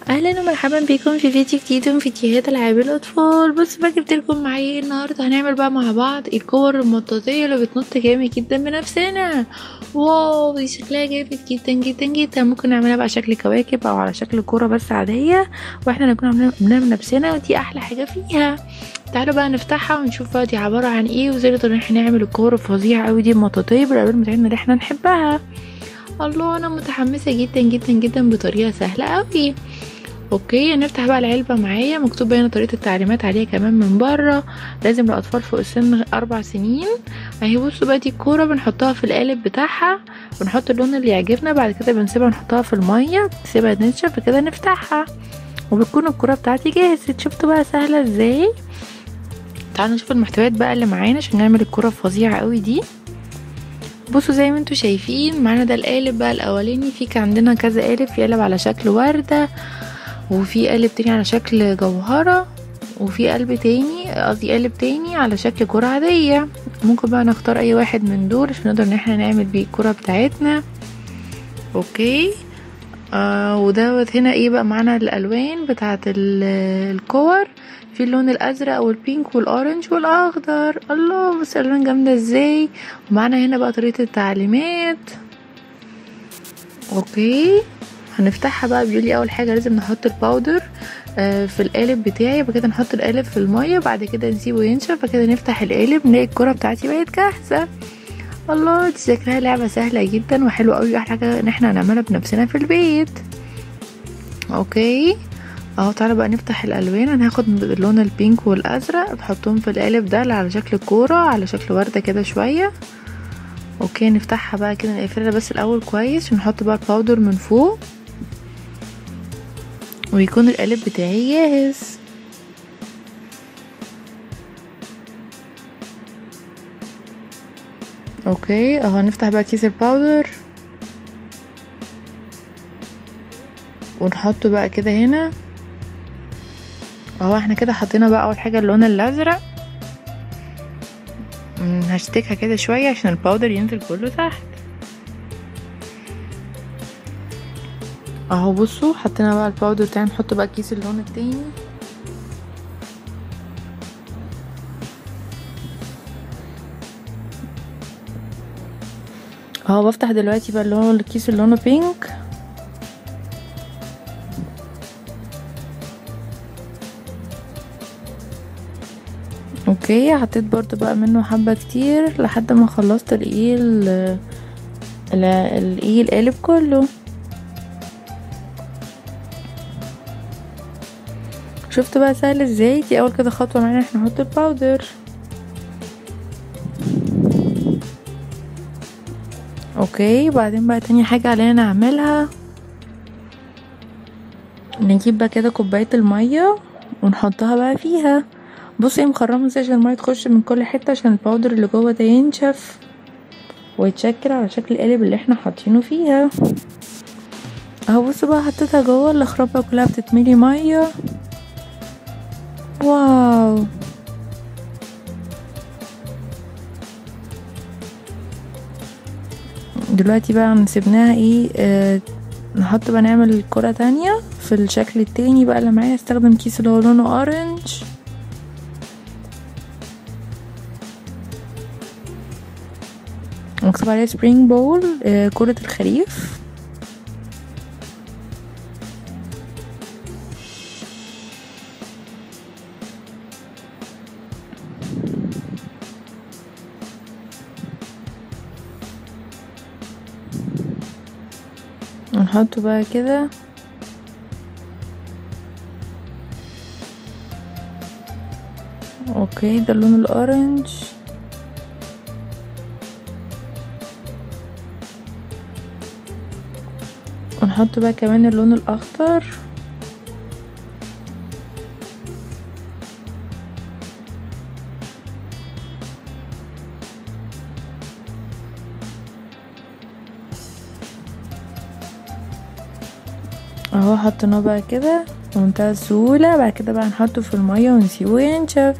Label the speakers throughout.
Speaker 1: اهلا ومرحبا بكم في فيديو جديد من فيديوهات العاب الاطفال بص بقى جبت لكم معايا ايه النهارده هنعمل بقى مع بعض الكور المطاطيه اللي بتنط جامد جدا بنفسنا واو دي شكلها جامد جدا جدا جدا ممكن نعملها بقى شكل كواكب او على شكل كوره بس عاديه واحنا نكون عاملينها بنفسنا ودي احلى حاجه فيها تعالوا بقى نفتحها ونشوف بقى دي عباره عن ايه وازاي نقدر احنا نعمل الكور الفظيعه قوي دي المطاطيه بالالوان بتاعتنا اللي احنا نحبها الله انا متحمسه جدا جدا جدا بطريقه سهله قوي اوكي نفتح بقى العلبة معايا مكتوب هنا طريقة التعليمات عليها كمان من بره لازم لأطفال فوق السن أربع سنين اهي بصوا بقى دي الكورة بنحطها في القالب بتاعها بنحط اللون اللي يعجبنا بعد كده بنسيبها نحطها في المية نسيبها تنشف كده نفتحها وبتكون الكورة بتاعتي جاهزة شفتوا بقى سهلة ازاي تعالوا نشوف المحتويات بقى اللي معانا عشان نعمل الكورة الفظيعة قوي دي بصوا زي ما انتوا شايفين معانا ده القالب بقى الاولاني في كان عندنا كذا قالب في قالب على شكل ورده وفي قالب تاني على شكل جوهرة وفي قلب تاني قصدي قالب تاني على شكل كرة عادية ممكن بقى نختار اي واحد من دول عشان نقدر ان احنا نعمل بيه الكرة بتاعتنا اوكي آه ودوت هنا ايه بقى معانا الالوان بتاعت الكور في اللون الازرق والبينك والاورنج والاخضر الله بس الالوان جامده ازاي ومعانا هنا بقى طريقه التعليمات اوكي هنفتحها بقى بيقولي اول حاجه لازم نحط الباودر آه في القالب بتاعي بعد كده نحط القالب في الميه بعد كده نسيبه ينشف بعد كده نفتح القالب نلاقي الكره بتاعتي بقت جاهزه الله دي شكلها لعبه سهله جدا وحلوه قوي احلى حاجه ان احنا نعملها بنفسنا في البيت اوكي اهو تعالى بقى نفتح الالوان انا هاخد اللون البينك والازرق بحطهم في القالب ده على شكل كوره على شكل ورده كده شويه اوكي نفتحها بقى كده نقفلها بس الاول كويس ونحط بقى الباودر من فوق ويكون القالب بتاعي جاهز اوكي اهو نفتح بقى كيس الباودر ونحطه بقى كده هنا اهو احنا كده حطينا بقى اول حاجه اللون الازرق هشتكها كده شويه عشان الباودر ينزل كله تحت اهو بصوا حطينا بقى الباودر بتاعي نحط بقى كيس اللون التاني اهو بفتح دلوقتي بقى اللي هو الكيس اللي لونه بينك اوكي حطيت برضو بقى منه حبة كتير لحد ما خلصت الايه الايه القالب كله شفت بقى سهل ازاي دي اول كده خطوه معانا احنا نحط الباودر اوكي بعدين بقى تاني حاجه علينا نعملها نجيب بقى كده كوبايه الميه ونحطها بقى فيها بصي مخرمه ازاي عشان الميه تخش من كل حته عشان الباودر اللي جوه ده ينشف ويتشكل على شكل القالب اللي احنا حاطينه فيها اهو بصوا بقى حطيتها جوه الاخراب كلها بتتملي ميه واو دلوقتي بقى سيبناها ايه آه نحط بقى نعمل كرة تانية في الشكل التاني بقى اللي معايا استخدم كيس اللي هو لونه اورنج مكتوب عليه سبرينج بول آه كرة الخريف نحطه بقى كده اوكي ده اللون الاورنج ونحط بقى كمان اللون الاخضر اهو حطيناه بقى كده بمنتهى السهولة بعد كده بقى نحطه في المية ونسيبه ينشف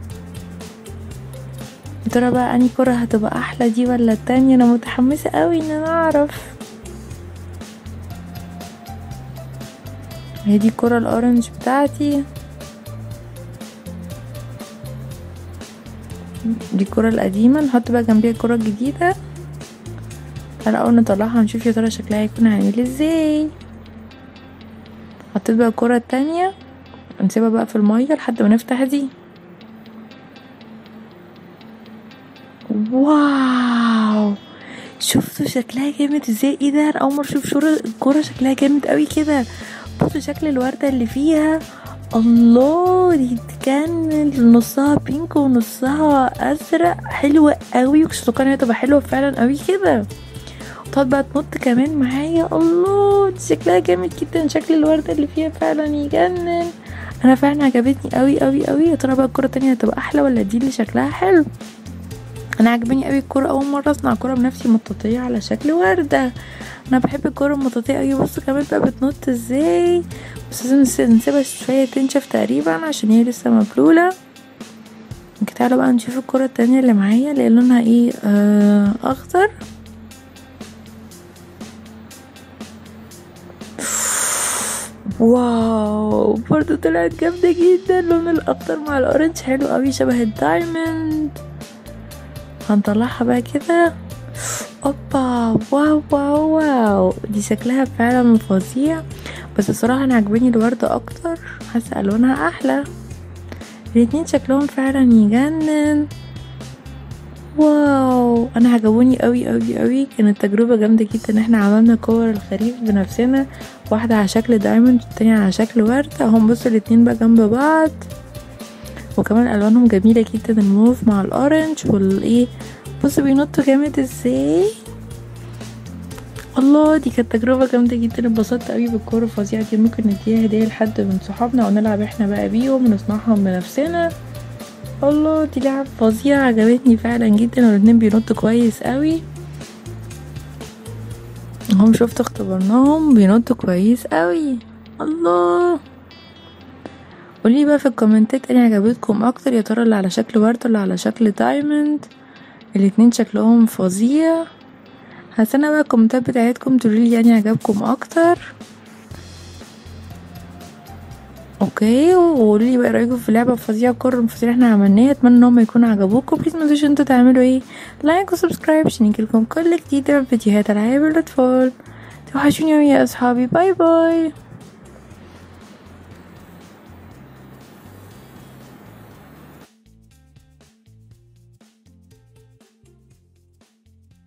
Speaker 1: ترى بقى اني كرة هتبقى احلى دي ولا التانية انا متحمسة قوي ان انا اعرف هي دي الكرة الاورنج بتاعتي دي الكرة القديمة نحط بقى جنبيها الكرة الجديدة تعالى اول نطلعها نشوف يا ترى شكلها هيكون عامل ازاي حطيت بقى الكرة التانية نسيبها بقى في المية لحد ما نفتح دي واو شفتوا شكلها جامد ازاي ايه ده انا اول مره اشوف شورة الكوره شكلها جامد قوي كده بصوا شكل الورده اللي فيها الله دي كان نصها بينك ونصها ازرق حلوه قوي كنت متوقعه انها تبقى حلوه فعلا قوي كده وتقعد بقى تنط كمان معايا الله دي شكلها جامد جدا شكل الورده اللي فيها فعلا يجنن انا فعلا عجبتني قوي قوي قوي يا ترى بقى الكره التانية هتبقى احلى ولا دي اللي شكلها حلو انا عجباني قوي الكوره اول مره اصنع كوره بنفسي مطاطيه على شكل ورده انا بحب الكوره المطاطيه قوي بصوا كمان بقى بتنط ازاي بس لازم نسيبها شويه تنشف تقريبا عشان هي لسه مبلوله تعالوا بقى نشوف الكوره التانية اللي معايا اللي لونها ايه آه اخضر واو برضو طلعت جامدة جدا اللون الأخضر مع الأورنج حلو قوي شبه الدايموند هنطلعها بقى كده اوبا واو واو واو دي شكلها فعلا فظيع بس الصراحة انا عجباني الوردة اكتر حاسة الوانها احلى الاتنين شكلهم فعلا يجنن واو انا عجبوني قوي قوي قوي كانت تجربة جامدة جدا ان احنا عملنا كور الخريف بنفسنا واحدة على شكل دايموند والتانية على شكل وردة هم بصوا الاتنين بقى جنب بعض وكمان الوانهم جميله جدا الموف مع الاورنج والايه بصوا بينطوا جامد ازاي الله دي كانت تجربه جامده جدا اتبسطت قوي بالكوره الفظيعه دي ممكن نديها هديه لحد من صحابنا ونلعب احنا بقى بيهم ونصنعهم بنفسنا الله دي لعب فظيعه عجبتني فعلا جدا والاتنين بينطوا كويس قوي هم شفت اختبرناهم بينطوا كويس قوي الله قولي بقى في الكومنتات اني عجبتكم اكتر يا ترى اللي على شكل ورد ولا على شكل دايموند الاتنين شكلهم فظيع هستنى بقى الكومنتات بتاعتكم تقولي يعني عجبكم اكتر اوكي وقولوا لي بقى رايكم في اللعبه الفظيعه الكره الفظيعه اللي احنا عملناها اتمنى ان هم يكونوا عجبوكم بليز ما تنسوش انتوا تعملوا ايه لايك وسبسكرايب عشان يجيلكم كل جديد من فيديوهات العاب الاطفال توحشوني يا اصحابي باي باي